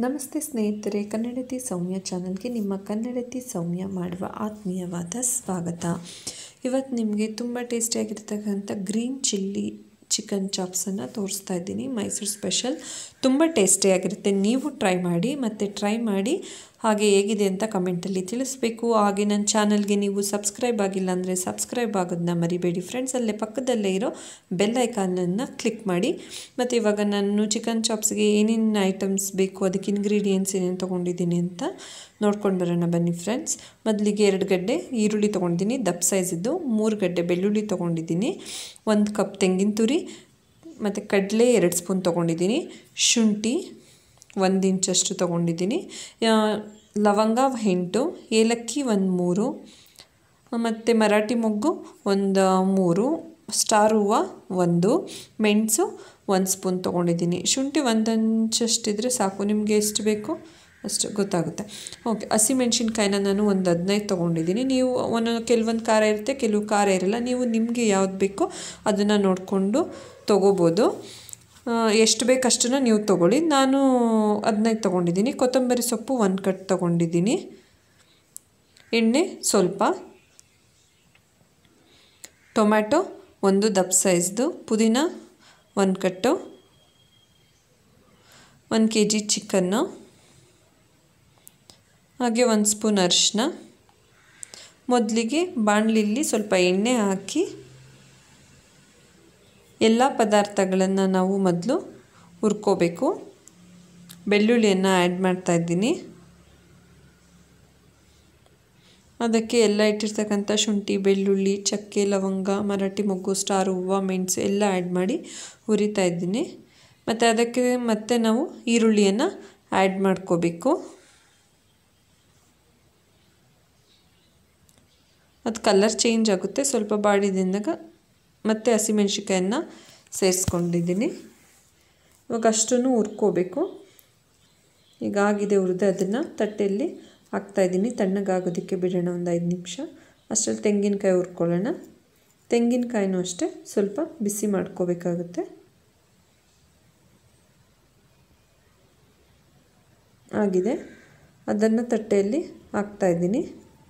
ನಮಸ್ತೆ ಸ್ನೇಹಿತರೆ ಕನ್ನಡತಿ ಸೌಮ್ಯ ಚಾನಲ್ಗೆ ನಿಮ್ಮ ಕನ್ನಡತಿ ಸೌಮ್ಯ ಮಾಡುವ ಆತ್ಮೀಯವಾದ ಸ್ವಾಗತ ಇವತ್ತು ನಿಮಗೆ ತುಂಬ ಟೇಸ್ಟಿಯಾಗಿರ್ತಕ್ಕಂಥ ಗ್ರೀನ್ ಚಿಲ್ಲಿ ಚಿಕನ್ ಚಾಪ್ಸನ್ನು ತೋರಿಸ್ತಾ ಇದ್ದೀನಿ ಮೈಸೂರು ಸ್ಪೆಷಲ್ ತುಂಬ ಟೇಸ್ಟಿಯಾಗಿರುತ್ತೆ ನೀವು ಟ್ರೈ ಮಾಡಿ ಮತ್ತು ಟ್ರೈ ಮಾಡಿ ಹಾಗೆ ಹೇಗಿದೆ ಅಂತ ಕಮೆಂಟಲ್ಲಿ ತಿಳಿಸ್ಬೇಕು ಹಾಗೆ ನನ್ನ ಚಾನಲ್ಗೆ ನೀವು ಸಬ್ಸ್ಕ್ರೈಬ್ ಆಗಿಲ್ಲ ಅಂದರೆ ಸಬ್ಸ್ಕ್ರೈಬ್ ಆಗೋದನ್ನ ಮರಿಬೇಡಿ ಫ್ರೆಂಡ್ಸ್ ಅಲ್ಲೇ ಪಕ್ಕದಲ್ಲೇ ಇರೋ ಬೆಲ್ ಐಕಾನನ್ನು ಕ್ಲಿಕ್ ಮಾಡಿ ಮತ್ತು ಇವಾಗ ನಾನು ಚಿಕನ್ ಚಾಪ್ಸ್ಗೆ ಏನೇನು ಐಟಮ್ಸ್ ಬೇಕು ಅದಕ್ಕೆ ಇಂಗ್ರೀಡಿಯೆಂಟ್ಸ್ ಏನೇನು ತೊಗೊಂಡಿದ್ದೀನಿ ಅಂತ ನೋಡ್ಕೊಂಡು ಬರೋಣ ಬನ್ನಿ ಫ್ರೆಂಡ್ಸ್ ಮೊದಲಿಗೆ ಎರಡು ಗಡ್ಡೆ ಈರುಳ್ಳಿ ತೊಗೊಂಡಿದ್ದೀನಿ ದಪ್ಪ ಸೈಜಿದ್ದು ಮೂರು ಗಡ್ಡೆ ಬೆಳ್ಳುಳ್ಳಿ ತೊಗೊಂಡಿದ್ದೀನಿ ಒಂದು ಕಪ್ ತೆಂಗಿನ ತುರಿ ಮತ್ತು ಕಡಲೆ ಎರಡು ಸ್ಪೂನ್ ತೊಗೊಂಡಿದ್ದೀನಿ ಶುಂಠಿ ಒಂದು ಇಂಚಷ್ಟು ತೊಗೊಂಡಿದ್ದೀನಿ ಲವಂಗ ಎಂಟು ಏಲಕ್ಕಿ ಒಂದು ಮೂರು ಮತ್ತು ಮರಾಠಿ ಮೊಗ್ಗು ಒಂದು ಮೂರು ಸ್ಟಾರ್ ಹೂವು ಒಂದು ಮೆಣಸು ಒಂದು ಸ್ಪೂನ್ ತೊಗೊಂಡಿದ್ದೀನಿ ಶುಂಠಿ ಒಂದು ಇಂಚಷ್ಟಿದ್ರೆ ಸಾಕು ನಿಮಗೆ ಎಷ್ಟು ಬೇಕು ಅಷ್ಟು ಗೊತ್ತಾಗುತ್ತೆ ಓಕೆ ಹಸಿಮೆಣ್ಸಿನ್ಕಾಯಿನ ನಾನು ಒಂದು ಹದಿನೈದು ತೊಗೊಂಡಿದ್ದೀನಿ ನೀವು ಒಂದೊಂದು ಕೆಲವೊಂದು ಖಾರ ಇರುತ್ತೆ ಕೆಲವು ಖಾರ ಇರಲ್ಲ ನೀವು ನಿಮಗೆ ಯಾವ್ದು ಬೇಕೋ ಅದನ್ನು ನೋಡಿಕೊಂಡು ತೊಗೋಬೋದು ಎಷ್ಟು ಬೇಕಷ್ಟನ್ನು ನೀವು ತೊಗೊಳ್ಳಿ ನಾನು ಹದಿನೈದು ತೊಗೊಂಡಿದ್ದೀನಿ ಕೊತ್ತಂಬರಿ ಸೊಪ್ಪು ಒಂದು ಕಟ್ ತೊಗೊಂಡಿದ್ದೀನಿ ಎಣ್ಣೆ ಸ್ವಲ್ಪ ಟೊಮ್ಯಾಟೊ ಒಂದು ದಪ್ಪ ಸೈಜ್ದು ಪುದೀನ ಒಂದು ಕಟ್ಟು ಒಂದು ಕೆ ಜಿ ಚಿಕನ್ನು ಹಾಗೆ ಒಂದು ಸ್ಪೂನ್ ಅರಿಶಿನ ಮೊದಲಿಗೆ ಬಾಣಲಿಲಿ ಸ್ವಲ್ಪ ಎಣ್ಣೆ ಹಾಕಿ ಎಲ್ಲ ಪದಾರ್ಥಗಳನ್ನು ನಾವು ಮೊದಲು ಹುರ್ಕೋಬೇಕು ಬೆಳ್ಳುಳ್ಳಿಯನ್ನು ಆ್ಯಡ್ ಮಾಡ್ತಾಯಿದ್ದೀನಿ ಅದಕ್ಕೆ ಎಲ್ಲ ಇಟ್ಟಿರ್ತಕ್ಕಂಥ ಶುಂಠಿ ಬೆಳ್ಳುಳ್ಳಿ ಚಕ್ಕೆ ಲವಂಗ ಮರಾಠಿ ಮೊಗ್ಗು ಸ್ಟಾರ್ ಹೂವು ಮೆಣಸು ಎಲ್ಲ ಆ್ಯಡ್ ಮಾಡಿ ಹುರಿತಾ ಇದ್ದೀನಿ ಮತ್ತು ಅದಕ್ಕೆ ಮತ್ತೆ ನಾವು ಈರುಳ್ಳಿಯನ್ನು ಆ್ಯಡ್ ಮಾಡ್ಕೋಬೇಕು ಅದು ಕಲರ್ ಚೇಂಜ್ ಆಗುತ್ತೆ ಸ್ವಲ್ಪ ಬಾಡಿದಿಂದಾಗ ಮತ್ತು ಹಸಿಮೆಣ್ಸಿಕಾಯನ್ನು ಸೇರಿಸ್ಕೊಂಡಿದ್ದೀನಿ ಇವಾಗ ಅಷ್ಟನ್ನು ಹುರ್ಕೋಬೇಕು ಈಗ ಆಗಿದೆ ಹುರಿದು ಅದನ್ನು ತಟ್ಟೆಯಲ್ಲಿ ಹಾಕ್ತಾಯಿದ್ದೀನಿ ತಣ್ಣಗಾಗೋದಕ್ಕೆ ಬಿಡೋಣ ಒಂದು ಐದು ನಿಮಿಷ ಅಷ್ಟರಲ್ಲಿ ತೆಂಗಿನಕಾಯಿ ಹುರ್ಕೊಳ್ಳೋಣ ತೆಂಗಿನಕಾಯಿನೂ ಅಷ್ಟೇ ಸ್ವಲ್ಪ ಬಿಸಿ ಮಾಡ್ಕೋಬೇಕಾಗುತ್ತೆ ಆಗಿದೆ ಅದನ್ನು ತಟ್ಟೆಯಲ್ಲಿ ಹಾಕ್ತಾಯಿದ್ದೀನಿ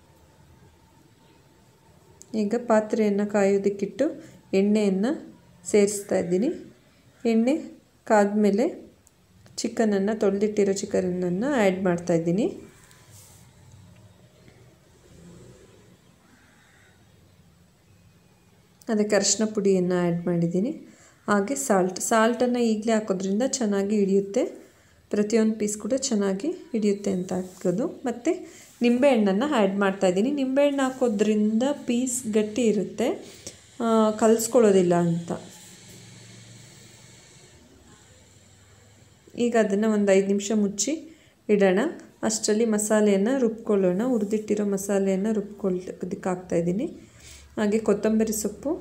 ಈಗ ಪಾತ್ರೆಯನ್ನು ಕಾಯೋದಕ್ಕಿಟ್ಟು ಎಣ್ಣೆಯನ್ನು ಸೇರಿಸ್ತಾ ಇದ್ದೀನಿ ಎಣ್ಣೆ ಕಾದ್ಮೇಲೆ ಚಿಕನನ್ನು ತೊಳೆದಿಟ್ಟಿರೋ ಚಿಕನನ್ನು ಆ್ಯಡ್ ಮಾಡ್ತಾಯಿದ್ದೀನಿ ಅದಕ್ಕೆ ಅರಿಶಿನ ಪುಡಿಯನ್ನು ಆ್ಯಡ್ ಮಾಡಿದ್ದೀನಿ ಹಾಗೆ ಸಾಲ್ಟ್ ಸಾಲ್ಟನ್ನು ಈಗಲೇ ಹಾಕೋದ್ರಿಂದ ಚೆನ್ನಾಗಿ ಹಿಡಿಯುತ್ತೆ ಪ್ರತಿಯೊಂದು ಪೀಸ್ ಕೂಡ ಚೆನ್ನಾಗಿ ಹಿಡಿಯುತ್ತೆ ಅಂತ ಹಾಕೋದು ಮತ್ತು ನಿಂಬೆಹಣ್ಣನ್ನು ಆ್ಯಡ್ ಮಾಡ್ತಾಯಿದ್ದೀನಿ ನಿಂಬೆಹಣ್ಣು ಹಾಕೋದ್ರಿಂದ ಪೀಸ್ ಗಟ್ಟಿ ಇರುತ್ತೆ ಕಲಿಸ್ಕೊಳ್ಳೋದಿಲ್ಲ ಅಂತ ಈಗ ಅದನ್ನು ಒಂದು ಐದು ನಿಮಿಷ ಮುಚ್ಚಿ ಇಡೋಣ ಅಷ್ಟರಲ್ಲಿ ಮಸಾಲೆಯನ್ನು ರುಬ್ಕೊಳ್ಳೋಣ ಹುರಿದಿಟ್ಟಿರೋ ಮಸಾಲೆಯನ್ನು ರುಬ್ಕೊಳ್ಳೋದಕ್ಕೆ ಹಾಕ್ತಾಯಿದ್ದೀನಿ ಹಾಗೆ ಕೊತ್ತಂಬರಿ ಸೊಪ್ಪು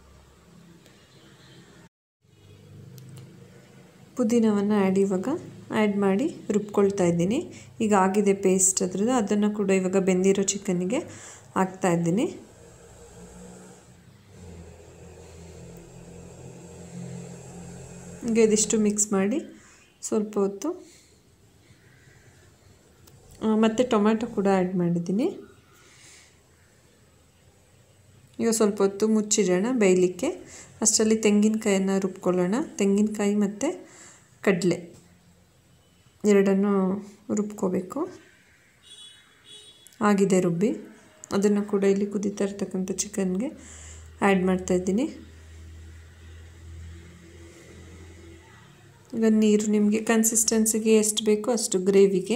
ಪುದೀನವನ್ನು ಆ್ಯಡ್ ಇವಾಗ ಆ್ಯಡ್ ಮಾಡಿ ರುಬ್ಕೊಳ್ತಾ ಇದ್ದೀನಿ ಈಗ ಆಗಿದೆ ಪೇಸ್ಟ್ ಅದ್ರದ್ದು ಅದನ್ನು ಕೂಡ ಇವಾಗ ಬೆಂದಿರೋ ಚಿಕನ್ನಿಗೆ ಹಾಕ್ತಾಯಿದ್ದೀನಿ ಈಗ ಇದಿಷ್ಟು ಮಿಕ್ಸ್ ಮಾಡಿ ಸ್ವಲ್ಪ ಹೊತ್ತು ಮತ್ತು ಟೊಮ್ಯಾಟೊ ಕೂಡ ಆ್ಯಡ್ ಮಾಡಿದ್ದೀನಿ ಈಗ ಸ್ವಲ್ಪ ಹೊತ್ತು ಮುಚ್ಚಿಡೋಣ ಬೇಯಲಿಕ್ಕೆ ಅಷ್ಟರಲ್ಲಿ ತೆಂಗಿನಕಾಯನ್ನು ರುಬ್ಕೊಳ್ಳೋಣ ತೆಂಗಿನಕಾಯಿ ಮತ್ತು ಕಡಲೆ ಎರಡನ್ನು ರುಬ್ಕೋಬೇಕು ಆಗಿದೆ ರುಬ್ಬಿ ಅದನ್ನು ಕೂಡ ಇಲ್ಲಿ ಕುದೀತಾ ಇರ್ತಕ್ಕಂಥ ಚಿಕನ್ಗೆ ಆ್ಯಡ್ ಮಾಡ್ತಾಯಿದ್ದೀನಿ ಈಗ ನೀರು ನಿಮಗೆ ಕನ್ಸಿಸ್ಟೆನ್ಸಿಗೆ ಎಷ್ಟು ಬೇಕೋ ಅಷ್ಟು ಗ್ರೇವಿಗೆ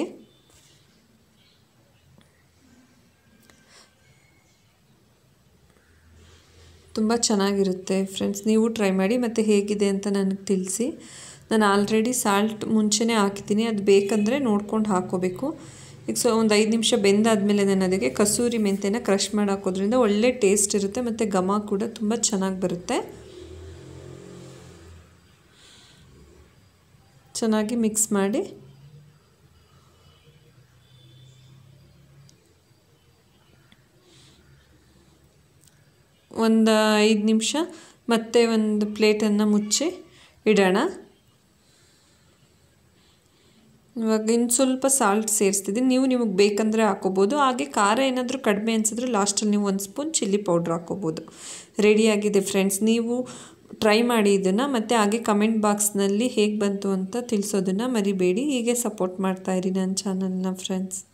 ತುಂಬ ಚೆನ್ನಾಗಿರುತ್ತೆ ಫ್ರೆಂಡ್ಸ್ ನೀವು ಟ್ರೈ ಮಾಡಿ ಮತ್ತು ಹೇಗಿದೆ ಅಂತ ನನಗೆ ತಿಳಿಸಿ ನಾನು ಆಲ್ರೆಡಿ ಸಾಲ್ಟ್ ಮುಂಚೆನೇ ಹಾಕಿದ್ದೀನಿ ಅದು ಬೇಕಂದರೆ ನೋಡ್ಕೊಂಡು ಹಾಕ್ಕೋಬೇಕು ಈಗ ಸೊ ಒಂದು ಐದು ನಿಮಿಷ ಬೆಂದಾದಮೇಲೆ ನಾನು ಅದಕ್ಕೆ ಕಸೂರಿ ಮೆಂತೆನ ಕ್ರಷ್ ಮಾಡಿ ಹಾಕೋದ್ರಿಂದ ಒಳ್ಳೆ ಟೇಸ್ಟ್ ಇರುತ್ತೆ ಮತ್ತು ಘಮ ಕೂಡ ತುಂಬ ಚೆನ್ನಾಗಿ ಬರುತ್ತೆ ಚೆನ್ನಾಗಿ ಮಿಕ್ಸ್ ಮಾಡಿ ಒಂದು ಐದು ನಿಮಿಷ ಮತ್ತೆ ಒಂದು ಪ್ಲೇಟನ್ನು ಮುಚ್ಚಿ ಇಡೋಣ ಇವಾಗ ಇನ್ನು ಸ್ವಲ್ಪ ಸಾಲ್ಟ್ ಸೇರಿಸ್ತಿದ್ದೀನಿ ನೀವು ನಿಮಗೆ ಬೇಕಂದರೆ ಹಾಕೋಬೋದು ಹಾಗೆ ಖಾರ ಏನಾದರೂ ಕಡಿಮೆ ಅನಿಸಿದ್ರೆ ಲಾಸ್ಟಲ್ಲಿ ನೀವು ಒಂದು ಸ್ಪೂನ್ ಚಿಲ್ಲಿ ಪೌಡ್ರ್ ಹಾಕೋಬೋದು ರೆಡಿಯಾಗಿದೆ ಫ್ರೆಂಡ್ಸ್ ನೀವು ಟ್ರೈ ಮಾಡಿ ಇದನ್ನು ಮತ್ತು ಹಾಗೆ ಕಮೆಂಟ್ ಬಾಕ್ಸ್ನಲ್ಲಿ ಹೇಗೆ ಬಂತು ಅಂತ ತಿಳಿಸೋದನ್ನು ಮರಿಬೇಡಿ ಹೀಗೆ ಸಪೋರ್ಟ್ ಮಾಡ್ತಾಯಿರಿ ನನ್ನ ಚಾನಲ್ನ ಫ್ರೆಂಡ್ಸ್